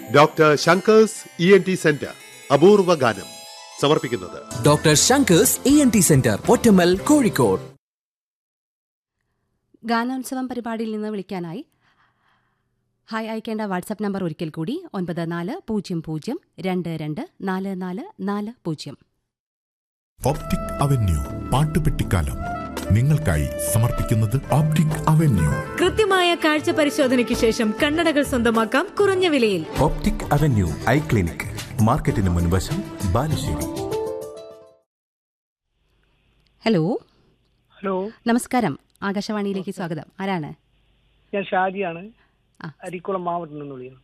Doctor Shankar's E N T centre അപൂർവ ഗാനം സമർപ്പിക്കുന്നത് doctor Shankar's E N T centre Pottammal Kozhikode ഗാനോത്സവം പരിപാടിയിൽ നിന്ന് വിളിക്കാനായി ഹായ് അയക്കേണ്ട വാട്സാപ്പ് നമ്പർ ഒരിക്കൽ കൂടി ഒൻപത് നാല് പൂജ്യം പൂജ്യം രണ്ട് രണ്ട് നാല് നാല് നാല് പൂജ്യം ഓപ്റ്റിക് അവന്യൂ പാട്ടുപെട്ടിക്കാലം നിങ്ങൾക്കായി സമർപ്പിക്കുന്നത് ഓപ്റ്റിക് അവന്യൂ കൃത്യമായ കാഴ്ച പരിശോധനയ്ക്ക് ശേഷം കണ്ണടകൾ സ്വന്തമാക്കാം കുറഞ്ഞ വിലയിൽ ഓപ്റ്റിക് അവന്യൂ ഐ ക്ലിനിക് മാർക്കറ്റിന് മുൻവശം ബാലുശ്ശേരി ഹലോ ഹലോ നമസ്കാരം ആകാശവാണിയിലേക്ക് സ്വാഗതം ആരാണ് ഞാൻ ഷാജിയാണ് ആ. അരിക്കുളം മാവട്ടം നിന്ന് വിളിക്കുന്നു